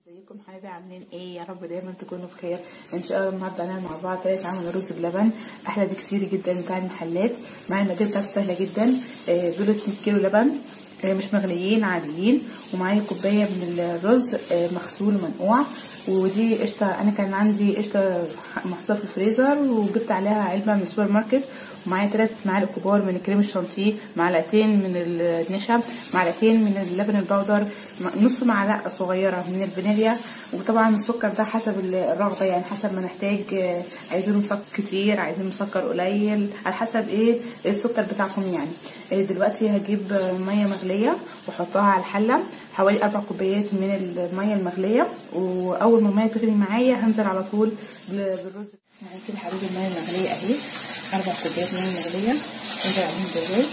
ازيكم حبايبي عاملين ايه يا رب دايما تكونوا بخير ان شاء الله النهارده هنعمل مع بعض طريقه عمل رز بلبن احلى بكتير جدا بتاع المحلات مع المقادير بتاعته سهله جدا آه، دول 2 كيلو لبن آه، مش مغليين عاديين ومعايا كوبايه من الرز آه، مغسول ومنقوع ودي قشطه انا كان عندي قشطه محطوطه في الفريزر وجبت عليها علبه من السوبر ماركت ومعايا ثلاث معالق كبار من الكريم الشانتيه معلقتين من النشا معلقتين من اللبن البودر نص معلقه صغيره من الفانيليا وطبعا السكر ده حسب الرغبه يعني حسب ما نحتاج آه، عايزينه مسكر كتير عايزين مسكر قليل على حسب ايه السكر بتاعكم يعني آه، دلوقتي هجيب آه، ميه مغليه واحطها على الحله حوالي اربع كوبايات من الميه المغليه واول ما الميه تغلي معايا هنزل على طول بالرز يعني كده حبيبي الميه المغليه اهي اربع كوبايات ميه مغليه انزل عليهم بالرز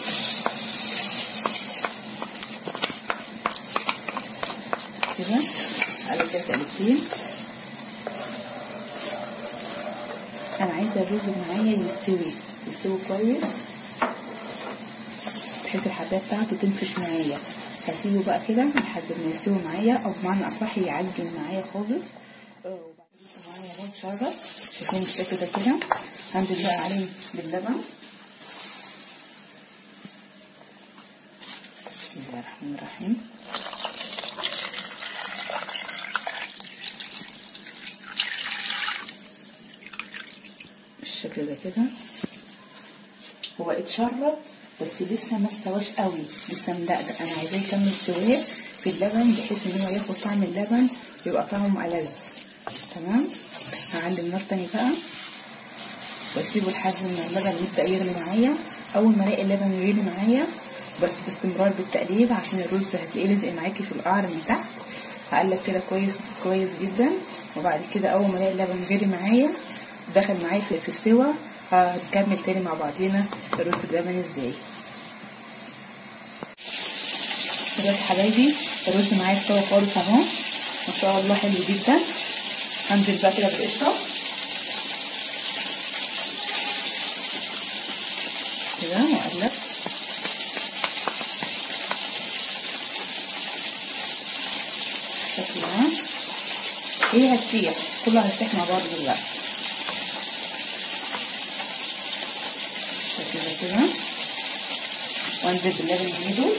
كده على كده تقلبتين انا عايزه الرز معايا يستوي يستوي كويس بحيث الحبايه بتاعته تنفش معايا هسيبه بقى كده لحد ما يستوي معايا او بمعنى اصح يعجن معايا خالص وبعدين معايا اهو اتشرب شايفين الشكل ده كده هنزل بقى عليه باللبن بسم الله الرحمن الرحيم بالشكل ده كده هو اتشرب بس لسه ما استواش قوي لسه مدقدق انا عايزاه يكمل سواه في اللبن بحيث ان هو ياخد طعم اللبن ويبقى طعمه ألذ تمام هعلي النار تاني بقى واسيبه لحد ما اللبن يبدا يغلي معايا اول ما الاقي اللبن يغلي معايا بس باستمرار بالتقليب عشان الرز هتلاقيه لزق معاكي في القعر من تحت هقلب كده كويس كويس جدا وبعد كده اول ما الاقي اللبن غلي معايا دخل معايا في, في السوا هنكمل تاني مع بعضينا الرز بلبن ازاي دلوقتي حبايبي الرز معايا استوى خالص اهو ما شاء الله حلو جدا هنزل بقى كده بالقشطه كده واقلب بالشكل ده هي هتسيح كله هيسيح مع بعض دلوقتي بالشكل ده كده وانزل باللبن النيدو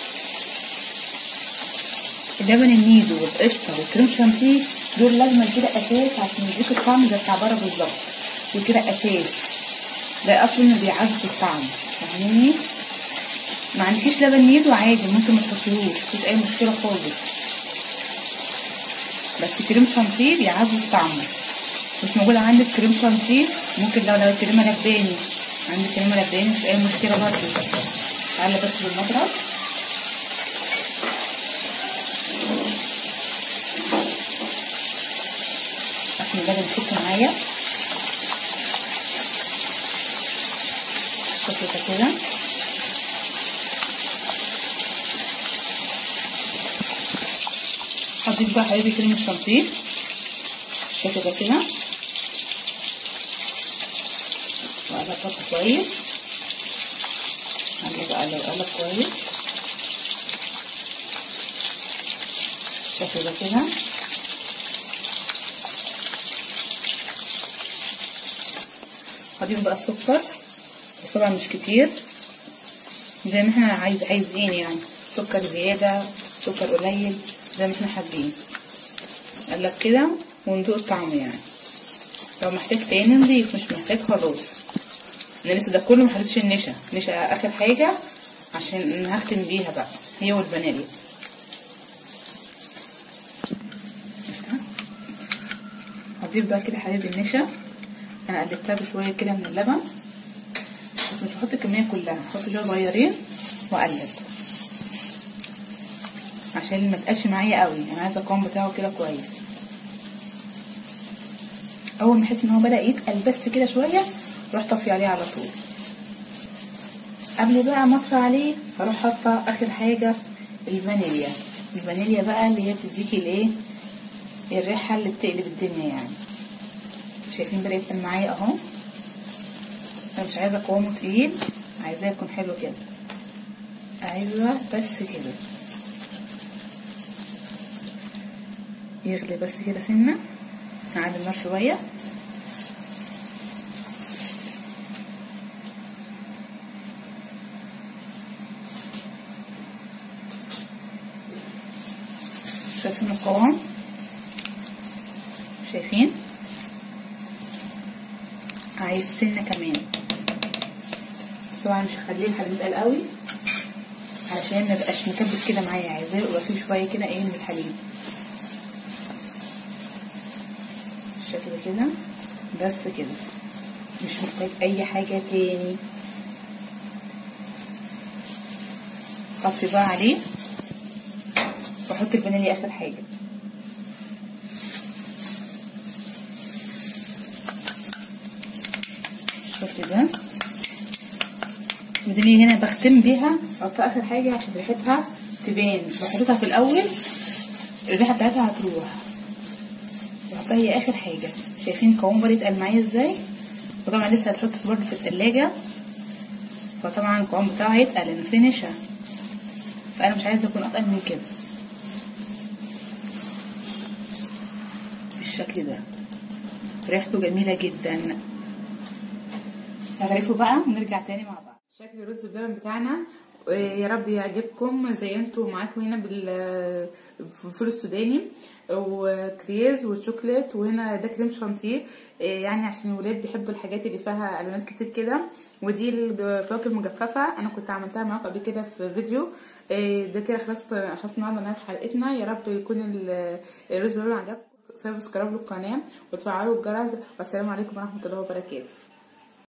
اللبن النيدو والقشطه والكريم شانتيه دول لازم كده اساس عشان يديك الطعم زي بتاع بره بالظبط وكده اساس ده اصلا اللي بيعزز الطعم فاهميني ما عندكيش لبن نيدو عادي ممكن ما تحطيهوش مفيش اي مشكله خالص بس كريم شانتيه بيعزز طعمه مش موجود عندك كريم شانتيه ممكن لو لو كريمه لباني عندك كريمه لباني مش اي مشكله برضه تعالى بس بالمضرب عشان اللبن يفك معايا بالشكل ده كده هضيف بقى حبيبي كريم الشانتيه بالشكل ده كده واقلب كويس هقلب اقلب اقلب كويس بالشكل ده كده هضيف بقى السكر بس طبعا مش كتير زي ما احنا عايز عايزين يعني سكر زيادة سكر قليل زي ما احنا حابين نقلب كده وندوق الطعم يعني لو محتاج تاني نضيف مش محتاج خلاص انا لسه ده كله محطتش النشا نشا اخر حاجة عشان هختم بيها بقى هي والفانيليا هضيف بقى كده حبيبي النشا انا قلبتها بشويه كده من اللبن بس مش هحط الكميه كلها هحط شويه صغيرين واقلب عشان ما تقلش معايا قوي انا عايزه القوام بتاعه كده كويس اول ما احس ان هو بدا يتقل بس كده شويه اروح طفي عليه على طول قبل بقى ما اطفي عليه هروح حاطه اخر حاجه الفانيليا الفانيليا بقى اللي هي بتديكي الايه الريحه اللي بتقلب الدنيا يعني شايفين بدأ يتقل معايا اهو انا مش عايزه قوامه تقيل عايزاه يكون حلو كده ايوه بس كده يغلي بس كده سنه نعلي النار شويه شايفين القوام شايفين عايز سنه كمان بس طبعا مش هخليه الحليب يتقل قوي علشان ما يبقاش مكبس كده معايا عايزاه يبقى فيه شويه كده ايه من الحليب بالشكل كده بس كده مش محتاج اي حاجه تاني اطفي بقى عليه واحط الفانيليا اخر حاجه شوفي ده ودي هنا بختم بيها احطها اخر حاجه عشان ريحتها تبان لو حطيتها في الاول الريحه بتاعتها هتروح بحطها هي اخر حاجه شايفين القوام بدا يتقل معايا ازاي وطبعا لسه هتحطه برضه في التلاجة فطبعا القوام بتاعه هيتقل لانه فيه نشا فانا مش عايزه يكون اتقل من كده بالشكل ده ريحته جميله جدا هغرفه بقى ونرجع تاني مع بعض شكل الرز بلبن بتاعنا يا رب يعجبكم زينته معاكم هنا بالفول السوداني وكريز وشوكليت وهنا ده كريم شانتيه يعني عشان الولاد بيحبوا الحاجات اللي فيها الوانات كتير كده ودي الفواكه المجففه انا كنت عملتها معاكم قبل كده في فيديو ده كده خلصت خلصنا النهارده نهايه حلقتنا يا رب يكون الرز بلبن عجبكم سبسكرايب للقناه وتفعلوا الجرس والسلام عليكم ورحمه الله وبركاته